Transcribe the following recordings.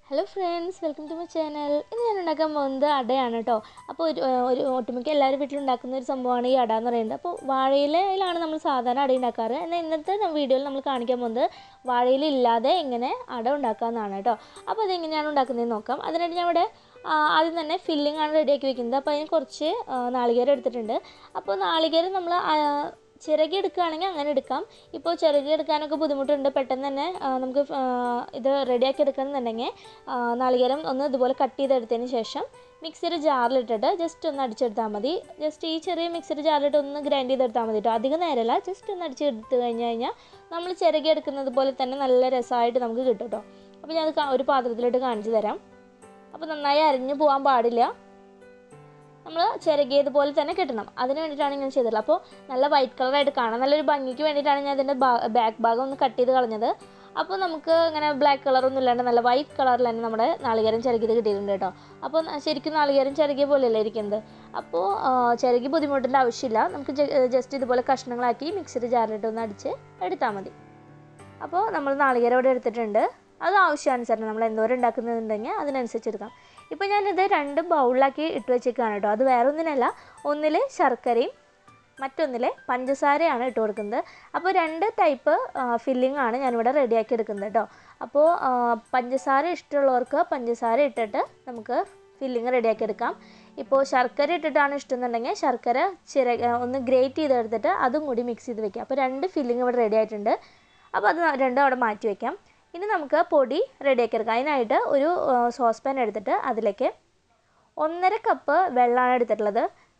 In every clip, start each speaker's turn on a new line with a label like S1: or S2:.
S1: hello friends welcome to my channel ഇന്ന് ഞാൻ ഉണ്ടാക്കാൻ പോകുന്നത് അടയാണ് കേട്ടോ അപ്പോൾ ഒരു ഒരു ഒട്ടുമിക്ക എല്ലാവരും വീട്ടിലുണ്ടാക്കുന്ന ഒരു സംഭവമാണ് ഈ അട എന്ന് പറയുന്നത് അപ്പോൾ വാഴയിലയിലാണ് നമ്മൾ സാധാരണ അട ഉണ്ടാക്കാറ് എന്നാൽ ഇന്നത്തെ വീഡിയോയിൽ നമ്മൾ കാണിക്കാൻ പോകുന്നത് വാഴയില ഇല്ലാതെ എങ്ങനെ അട ഉണ്ടാക്കാമെന്നാണ് കേട്ടോ അപ്പോൾ അതെങ്ങനെയാണ് ഉണ്ടാക്കുന്നതെന്ന് നോക്കാം അതിനായിട്ട് ഞാൻ ഇവിടെ ആ, ആദ്യം തന്നെ ഫില്ലിംഗ് ആണ് റെഡിയാക്കി വെക്കുന്നത് അപ്പോൾ അതിന് കുറച്ച് ആ, നാളികേരം എടുത്തിട്ടുണ്ട് അപ്പോൾ നാളികേരം നമ്മൾ ചിരകി എടുക്കുകയാണെങ്കിൽ അങ്ങനെ എടുക്കാം ഇപ്പോൾ ചിരകി എടുക്കാനൊക്കെ ബുദ്ധിമുട്ടുണ്ട് പെട്ടെന്ന് തന്നെ ആ, നമുക്ക് ആ, ഇത് റെഡിയാക്കി എടുക്കണമെന്നുണ്ടെങ്കിൽ ആ, നാളികേരം ഒന്ന് ഇതുപോലെ കട്ട് ചെയ്തെടുത്തതിന് ശേഷം മിക്സിയുടെ ജാറിലിട്ടിട്ട് ജസ്റ്റ് ഒന്ന് അടിച്ചെടുത്താൽ മതി ജസ്റ്റ് ഈ ചെറിയ മിക്സിയുടെ ജാറിലിട്ട് ഒന്ന് ഗ്രൈൻഡ് ചെയ്തെടുത്താൽ മതി കേട്ടോ അധികം നേരമല്ല ജസ്റ്റ് ഒന്ന് അടിച്ചെടുത്ത് കഴിഞ്ഞ് കഴിഞ്ഞാൽ നമ്മൾ ചിരകി എടുക്കുന്നത് പോലെ തന്നെ നല്ല രസമായിട്ട് നമുക്ക് കിട്ടും കേട്ടോ അപ്പോൾ ഞാനത് കാ- ഒരു പാത്രത്തിലിട്ട് കാണിച്ചു തരാം അപ്പോൾ നന്നായി അരിഞ്ഞു പോകാൻ പാടില്ല നമ്മൾ ചിരകിയതുപോലെ തന്നെ കിട്ടണം അതിന് വേണ്ടിയിട്ടാണ് ഇങ്ങനെ ചെയ്തിട്ടുള്ളത് അപ്പോൾ നല്ല വൈറ്റ് കളറായിട്ട് കാണാം നല്ലൊരു ഭംഗിക്ക് വേണ്ടിയിട്ടാണ് ഞാൻ അതിൻ്റെ ബാക്ക് ഭാഗം ഒന്ന് കട്ട് ചെയ്ത് കളഞ്ഞത് അപ്പോൾ നമുക്ക് ഇങ്ങനെ ബ്ലാക്ക് കളറൊന്നും ഇല്ലാണ്ട് നല്ല വൈറ്റ് കളറിൽ തന്നെ നമ്മുടെ നാളികേരം ചിരകിയത് കിട്ടിയിട്ടുണ്ട് കേട്ടോ അപ്പോൾ ന- ശരിക്കും നാളികേരം ചിരകിയ പോലെയല്ലേ ഇരിക്കുന്നത് അപ്പോൾ ആ, ചിരകി ബുദ്ധിമുട്ടേണ്ട ആവശ്യമില്ല നമുക്ക് ജസ്റ്റ് ഇതുപോലെ കഷ്ണങ്ങളാക്കി മിക്സിയുടെ ജാറിലിട്ട് ഒന്ന് അടിച്ച് എടുത്താൽ മതി അപ്പോൾ നമ്മൾ നാളികേരം ഇവിടെ എടുത്തിട്ടുണ്ട് അത് ആവശ്യാനുസരണം നമ്മൾ എന്തോരം ഉണ്ടാക്കുന്നുണ്ടെങ്കിൽ അതിനനുസരിച്ച് എടുക്കാം ഇപ്പോൾ ഞാനിത് രണ്ട് ബൗളിലാക്കി ഇട്ട് വെച്ചേക്കാണ് കേട്ടോ അത് വേറെ ഒന്നിനല്ല ഒന്നിൽ ശർക്കരയും മറ്റൊന്നിൽ പഞ്ചസാരയാണ് ഇട്ട് കൊടുക്കുന്നത് അപ്പോൾ രണ്ട് ടൈപ്പ് ഫില്ലിംഗ് ആണ് ഞാനിവിടെ റെഡിയാക്കി എടുക്കുന്നത് കേട്ടോ അപ്പോൾ ആ, പഞ്ചസാര ഇഷ്ടമുള്ളവർക്ക് പഞ്ചസാര ഇട്ടിട്ട് നമുക്ക് ഫില്ലിങ് റെഡിയാക്കി എടുക്കാം ഇപ്പോൾ ശർക്കര ഇട്ടിട്ടാണ് ഇഷ്ടമെന്നുണ്ടെങ്കിൽ ശർക്കര ചിര ഒന്ന് ഗ്രേറ്റ് ചെയ്തെടുത്തിട്ട് അതും കൂടി മിക്സ് ചെയ്ത് വെക്കാം അപ്പോൾ രണ്ട് ഫില്ലിംഗ് ഇവിടെ റെഡി ആയിട്ടുണ്ട് അപ്പോൾ അത് രണ്ടും അവിടെ മാറ്റി വയ്ക്കാം ഇനി നമുക്ക് പൊടി റെഡിയാക്കി എടുക്കാം അതിനായിട്ട് ഒരു സോസ് പാൻ എടുത്തിട്ട് അതിലേക്ക് ഒന്നര കപ്പ് വെള്ളമാണ് എടുത്തിട്ടുള്ളത്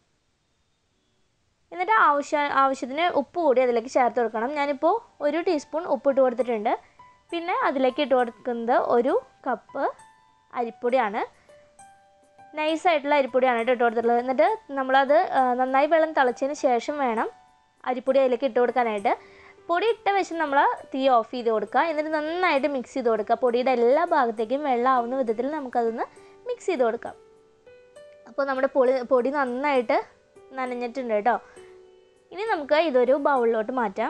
S1: എന്നിട്ട് ആവശ്യ ആവശ്യത്തിന് ഉപ്പ് കൂടി അതിലേക്ക് ചേർത്ത് കൊടുക്കണം ഞാനിപ്പോൾ ഒരു ടീസ്പൂൺ ഉപ്പ് ഇട്ട് കൊടുത്തിട്ടുണ്ട് പിന്നെ അതിലേക്ക് ഇട്ട് കൊടുക്കുന്നത് ഒരു കപ്പ് അരിപ്പൊടിയാണ് നൈസായിട്ടുള്ള അരിപ്പൊടിയാണ് കേട്ടോ ഇട്ട് കൊടുത്തിട്ടുള്ളത് എന്നിട്ട് നമ്മളത് ആ, നന്നായി വെള്ളം തിളച്ചതിന് ശേഷം വേണം അരിപ്പൊടി അതിലേക്ക് ഇട്ട് കൊടുക്കാനായിട്ട് പൊടി ഇട്ട വശം നമ്മൾ തീ ഓഫ് ചെയ്ത് കൊടുക്കുക എന്നിട്ട് നന്നായിട്ട് മിക്സ് ചെയ്ത് കൊടുക്കുക പൊടിയുടെ എല്ലാ ഭാഗത്തേക്കും വെള്ളം ആവുന്ന വിധത്തിൽ നമുക്കതൊന്ന് മിക്സ് ചെയ്ത് കൊടുക്കാം അപ്പോൾ നമ്മുടെ പൊടി പൊടി നന്നായിട്ട് നനഞ്ഞിട്ടുണ്ട് കേട്ടോ ഇനി നമുക്ക് ഇതൊരു ബൗളിലോട്ട് മാറ്റാം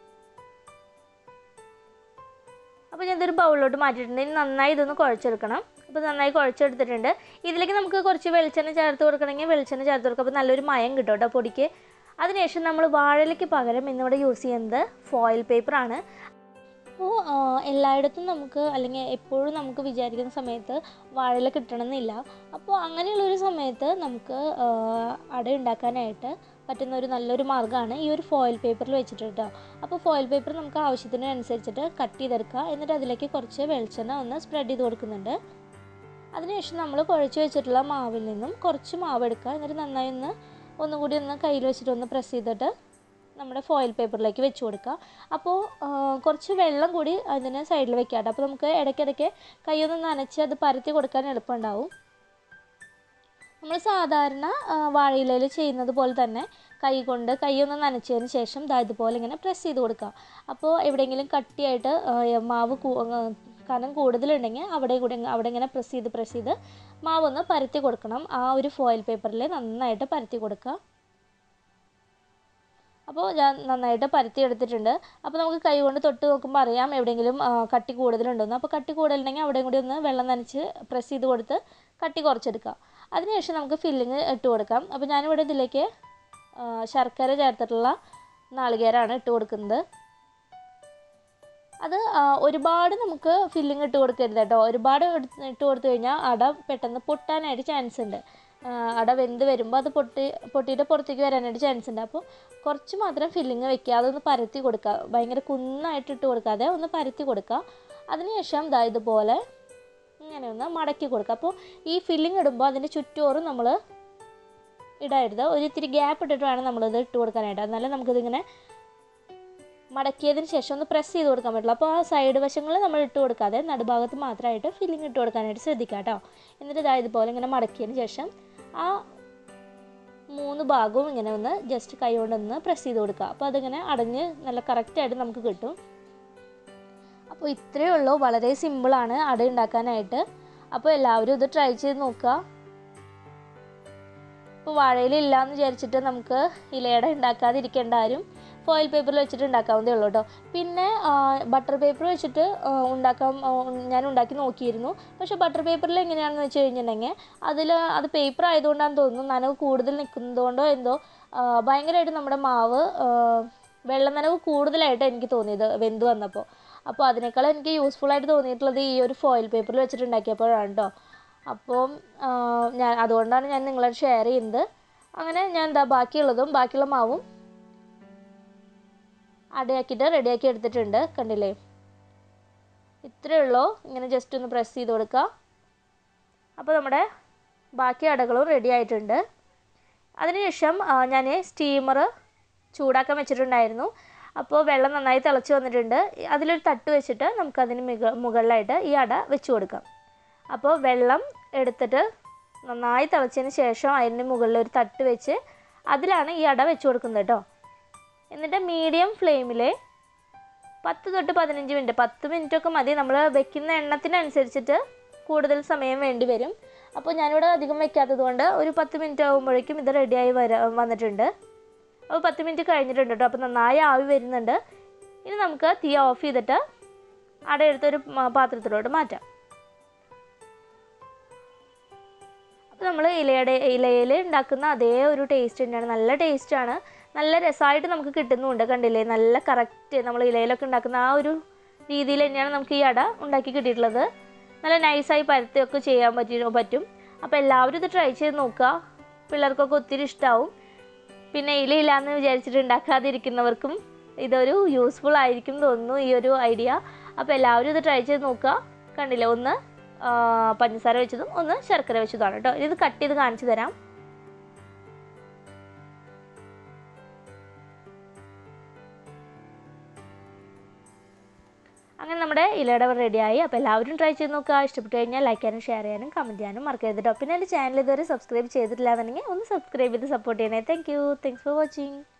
S1: അപ്പോൾ ഞാൻ ഇതൊരു ബൗളിലോട്ട് മാറ്റിയിട്ടുണ്ട് ഇനി നന്നായി ഇതൊന്ന് കുഴച്ചെടുക്കണം അപ്പോൾ നന്നായി കുഴച്ചെടുത്തിട്ടുണ്ട് ഇതിലേക്ക് നമുക്ക് കുറച്ച് വെളിച്ചെണ്ണ ചേർത്ത് കൊടുക്കണമെങ്കിൽ വെളിച്ചെണ്ണ ചേർത്ത് കൊടുക്കുക അപ്പോൾ നല്ലൊരു മയം കിട്ടും കേട്ടോ പൊടിക്ക് അതിനുശേഷം നമ്മൾ വാഴയിലയ്ക്ക് പകരം ഇന്നിവിടെ യൂസ് ചെയ്യുന്നത് ഫോയിൽ പേപ്പറാണ് അപ്പോൾ എല്ലായിടത്തും നമുക്ക് അല്ലെങ്കിൽ എപ്പോഴും നമുക്ക് വിചാരിക്കുന്ന സമയത്ത് വാഴയില കിട്ടണമെന്നില്ല അപ്പോൾ അങ്ങനെയുള്ളൊരു സമയത്ത് നമുക്ക് ആ, അട ഉണ്ടാക്കാനായിട്ട് പറ്റുന്ന ഒരു നല്ലൊരു മാർഗ്ഗമാണ് ഈ ഒരു ഫോയിൽ പേപ്പറിൽ വെച്ചിട്ട് കേട്ടോ അപ്പോൾ ഫോയിൽ പേപ്പർ നമുക്ക് ആവശ്യത്തിന് അനുസരിച്ചിട്ട് കട്ട് ചെയ്തെടുക്കുക എന്നിട്ട് അതിലേക്ക് കുറച്ച് വെളിച്ചെണ്ണ ഒന്ന് സ്പ്രെഡ് ചെയ്ത് കൊടുക്കുന്നുണ്ട് അതിനുശേഷം നമ്മൾ കുഴച്ച് വെച്ചിട്ടുള്ള മാവിൽ നിന്നും കുറച്ച് മാവ് എടുക്കുക എന്നിട്ട് നന്നായി ഒന്ന് ഒന്നുകൂടി ഒന്ന് കയ്യിൽ വെച്ചിട്ട് ഒന്ന് പ്രസ് ചെയ്തിട്ട് നമ്മുടെ ഫോയിൽ പേപ്പറിലേക്ക് വെച്ച് കൊടുക്കുക അപ്പോൾ ആ, കുറച്ച് വെള്ളം കൂടി അതിന് സൈഡിൽ വെക്കാം കേട്ടോ അപ്പോൾ നമുക്ക് ഇടയ്ക്കിടയ്ക്ക് കൈയൊന്ന് നനച്ച് അത് പരത്തി കൊടുക്കാൻ എളുപ്പമുണ്ടാവും നമ്മൾ സാധാരണ വാഴയിലയിൽ ചെയ്യുന്നത് പോലെ തന്നെ കൈ കൊണ്ട് കൈ ഒന്ന് നനച്ചതിന് ശേഷം ദാ ഇതുപോലെ ഇങ്ങനെ പ്രസ് ചെയ്ത് കൊടുക്കുക അപ്പോൾ എവിടെയെങ്കിലും കട്ടിയായിട്ട് ആ, മാവ് കൂ- ആ, കനം കൂടുതലുണ്ടെങ്കിൽ അവിടെ കൂടെ ഇങ്ങ- അവിടെ ഇങ്ങനെ പ്രസ് ചെയ്ത് പ്രസ് ചെയ്ത് മാവ് ഒന്ന് പരത്തി കൊടുക്കണം ആ ഒരു ഫോയിൽ പേപ്പറിൽ നന്നായിട്ട് പരത്തി കൊടുക്കുക അപ്പോൾ ഞാൻ നന്നായിട്ട് പരത്തി എടുത്തിട്ടുണ്ട് അപ്പോൾ നമുക്ക് കൈ കൊണ്ട് തൊട്ട് നോക്കുമ്പോൾ അറിയാം എവിടെയെങ്കിലും ആ, കട്ടി കൂടുതലുണ്ടെന്ന് അപ്പോൾ കട്ടി കൂടുതലുണ്ടെങ്കിൽ അവിടെയും കൂടി ഒന്ന് വെള്ളം നനച്ച് പ്രസ് ചെയ്ത് കൊടുത്ത് കട്ടി കുറച്ചെടുക്കുക അതിനുശേഷം നമുക്ക് ഫില്ലിങ് ഇട്ട് കൊടുക്കാം അപ്പോൾ ഞാനിവിടെ ഇതിലേക്ക് ആ, ശർക്കര ചേർത്തിട്ടുള്ള നാളികേരമാണ് ഇട്ട് കൊടുക്കുന്നത് അത് ആ, ഒരുപാട് നമുക്ക് ഫില്ലിങ് ഇട്ട് കൊടുക്കരുത് കേട്ടോ ഒരുപാട് എടുത്ത് ഇട്ട് കൊടുത്തു കഴിഞ്ഞാൽ അട പെട്ടെന്ന് പൊട്ടാനായിട്ട് ചാൻസ് ഉണ്ട് ആ, അട വെന്ത് വരുമ്പോൾ അത് പൊട്ടി പൊട്ടിയിട്ട് പുറത്തേക്ക് വരാനായിട്ട് ചാൻസ് ഉണ്ട് അപ്പോൾ കുറച്ച് മാത്രം ഫില്ലിങ് വെക്കുക അതൊന്ന് പരത്തി കൊടുക്കുക ഭയങ്കര കുന്നായിട്ട് ഇട്ട് കൊടുക്കാതെ ഒന്ന് പരത്തി കൊടുക്കുക അതിനുശേഷം ദാ ഇതുപോലെ ഇങ്ങനെ ഒന്ന് മടക്കി കൊടുക്കുക അപ്പോൾ ഈ ഫില്ലിങ് ഇടുമ്പോൾ അതിൻ്റെ ചുറ്റോറും നമ്മൾ ഇടരുത് ഒരു ഇത്തിരി ഗ്യാപ്പ് ഇട്ടിട്ട് വേണം നമ്മളിത് ഇട്ട് കൊടുക്കാനായിട്ട് എന്നാലേ നമുക്കിതിങ്ങനെ മടക്കിയതിന് ശേഷം ഒന്ന് പ്രസ് ചെയ്ത് കൊടുക്കാൻ പറ്റുള്ളൂ അപ്പോൾ ആ സൈഡ് വശങ്ങൾ നമ്മൾ ഇട്ട് കൊടുക്കാതെ നടുഭാഗത്ത് മാത്രമായിട്ട് ഫില്ലിങ് ഇട്ട് കൊടുക്കാനായിട്ട് ശ്രദ്ധിക്കുക കേട്ടോ എന്നിട്ട് ഇതാ ഇതുപോലെ ഇങ്ങനെ മടക്കിയതിന് ശേഷം ആ മൂന്ന് ഭാഗവും ഇങ്ങനെ ഒന്ന് ജസ്റ്റ് കൈ കൊണ്ടൊന്ന് പ്രസ് ചെയ്ത് കൊടുക്കുക അപ്പോൾ അതിങ്ങനെ അടഞ്ഞ് നല്ല കറക്റ്റായിട്ട് നമുക്ക് കിട്ടും അപ്പോൾ ഇത്രയേ ഉള്ളൂ വളരെ സിമ്പിളാണ് അട ഉണ്ടാക്കാനായിട്ട് അപ്പോൾ എല്ലാവരും ഇത് ട്രൈ ചെയ്ത് നോക്കുക ഇപ്പോൾ വാഴയില ഇല്ലയെന്ന് വിചാരിച്ചിട്ട് നമുക്ക് ഇലയട ഉണ്ടാക്കാതിരിക്കേണ്ട ആരും ഫോയിൽ പേപ്പറിൽ വെച്ചിട്ട് ഉണ്ടാക്കാവുന്നതേ ഉള്ളൂ കേട്ടോ പിന്നെ ബട്ടർ പേപ്പർ വെച്ചിട്ട് ആ, ഉണ്ടാക്കാൻ ആ, ഞാൻ ഉണ്ടാക്കി നോക്കിയിരുന്നു പക്ഷേ ബട്ടർ പേപ്പറിൽ എങ്ങനെയാണെന്ന് വെച്ച് കഴിഞ്ഞിട്ടുണ്ടെങ്കിൽ അതിൽ അത് പേപ്പർ ആയതുകൊണ്ടാണെന്ന് തോന്നുന്നു നനവ് കൂടുതൽ നിൽക്കുന്നതുകൊണ്ടോ എന്തോ ആ, ഭയങ്കരമായിട്ട് നമ്മുടെ മാവ് ആ, വെള്ള നനവ് കൂടുതലായിട്ട് എനിക്ക് തോന്നിയത് വെന്ത് വന്നപ്പോൾ അപ്പോൾ അതിനേക്കാൾ എനിക്ക് യൂസ്ഫുൾ ആയിട്ട് തോന്നിയിട്ടുള്ളത് ഈ ഒരു ഫോയിൽ പേപ്പറിൽ വെച്ചിട്ട് ഉണ്ടാക്കിയപ്പോഴാണ് കേട്ടോ അപ്പോൾ ആ, ഞാൻ അതുകൊണ്ടാണ് ഞാൻ നിങ്ങളോട് ഷെയർ ചെയ്യുന്നത് അങ്ങനെ ഞാൻ എന്താ ബാക്കിയുള്ളതും ബാക്കിയുള്ള മാവും അടയാക്കിയിട്ട് റെഡിയാക്കി എടുത്തിട്ടുണ്ട് കണ്ടില്ലേ ഇത്രയേ ഉള്ളൂ ഇങ്ങനെ ജസ്റ്റ് ഒന്ന് പ്രസ് ചെയ്ത് കൊടുക്കുക അപ്പോൾ നമ്മുടെ ബാക്കി അടകളും റെഡി ആയിട്ടുണ്ട് അതിനുശേഷം ഞാൻ സ്റ്റീമർ ചൂടാക്കാൻ വെച്ചിട്ടുണ്ടായിരുന്നു അപ്പോൾ വെള്ളം നന്നായി തിളച്ച് വന്നിട്ടുണ്ട് അതിലൊരു തട്ട് വെച്ചിട്ട് നമുക്കതിന് മിക മുകളിലായിട്ട് ഈ അട വെച്ച് കൊടുക്കാം അപ്പോൾ വെള്ളം എടുത്തിട്ട് നന്നായി തിളച്ചതിന് ശേഷം അതിന് മുകളിൽ ഒരു തട്ട് വെച്ച് അതിലാണ് ഈ അട വെച്ച് കൊടുക്കുന്നത് കേട്ടോ എന്നിട്ട് മീഡിയം ഫ്ലെയിമിൽ പത്ത് തൊട്ട് പതിനഞ്ച് മിനിറ്റ് പത്ത് മിനിറ്റ് ഒക്കെ മതി നമ്മൾ വെക്കുന്ന എണ്ണത്തിനനുസരിച്ചിട്ട് കൂടുതൽ സമയം വേണ്ടി വരും അപ്പോൾ ഞാനിവിടെ അധികം വെക്കാത്തത് കൊണ്ട് ഒരു പത്ത് മിനിറ്റ് ആകുമ്പോഴേക്കും ഇത് റെഡിയായി വര വന്നിട്ടുണ്ട് അപ്പോൾ പത്ത് മിനിറ്റ് കഴിഞ്ഞിട്ടുണ്ട് കേട്ടോ അപ്പോൾ നന്നായി ആവി വരുന്നുണ്ട് ഇനി നമുക്ക് തീ ഓഫ് ചെയ്തിട്ട് അട എടുത്തൊരു മ- പാത്രത്തിലോട്ട് മാറ്റാം അപ്പോൾ നമ്മൾ ഇലയുടെ ഇലയിൽ ഉണ്ടാക്കുന്ന അതേ ഒരു ടേസ്റ്റ് തന്നെയാണ് നല്ല ടേസ്റ്റാണ് നല്ല രസമായിട്ട് നമുക്ക് കിട്ടുന്നുമുണ്ട് കണ്ടില്ലേ നല്ല കറക്റ്റ് നമ്മൾ ഇലയിലൊക്കെ ഉണ്ടാക്കുന്ന ആ ഒരു രീതിയിൽ തന്നെയാണ് നമുക്ക് ഈ അട ഉണ്ടാക്കി കിട്ടിയിട്ടുള്ളത് നല്ല നൈസായി പരത്തുകയൊക്കെ ചെയ്യാൻ പറ്റി പറ്റും അപ്പോൾ എല്ലാവരും ഇത് ട്രൈ ചെയ്ത് നോക്കുക പിള്ളേർക്കൊക്കെ ഒത്തിരി ഇഷ്ടമാവും പിന്നെ ഇലയില്ലാന്ന് വിചാരിച്ചിട്ട് ഉണ്ടാക്കാതിരിക്കുന്നവർക്കും ഇതൊരു യൂസ്ഫുൾ ആയിരിക്കും എന്ന് തോന്നുന്നു ഈ ഒരു ഐഡിയ അപ്പോൾ എല്ലാവരും ഇത് ട്രൈ ചെയ്ത് നോക്കുക കണ്ടില്ലേ ഒന്ന് ആ, പഞ്ചസാര വെച്ചതും ഒന്ന് ശർക്കര വെച്ചതുമാണ് കേട്ടോ ഇത് കട്ട് ചെയ്ത് കാണിച്ചു തരാം അങ്ങനെ നമ്മുടെ ഇലയുടെ റെഡിയായി അപ്പോൾ എല്ലാവരും ട്രൈ ചെയ്ത് നോക്കുക ഇഷ്ടപ്പെട്ട് കഴിഞ്ഞാൽ ലൈക്ക് ചെയ്യാനും ഷെയർ ചെയ്യാനും കമൻറ്റ് ചെയ്യാനും മറക്കരുത് കേട്ടോ പിന്നെ എൻ്റെ ചാനൽ ഇതുവരെ സബ്സ്ക്രൈബ് ചെയ്തിട്ടില്ല എന്നുണ്ടെങ്കിൽ ഒന്ന് സബ്സ്ക്രൈബ് ചെയ്ത് സപ്പോർട്ട് ചെയ്യണേ thank you thanks for watching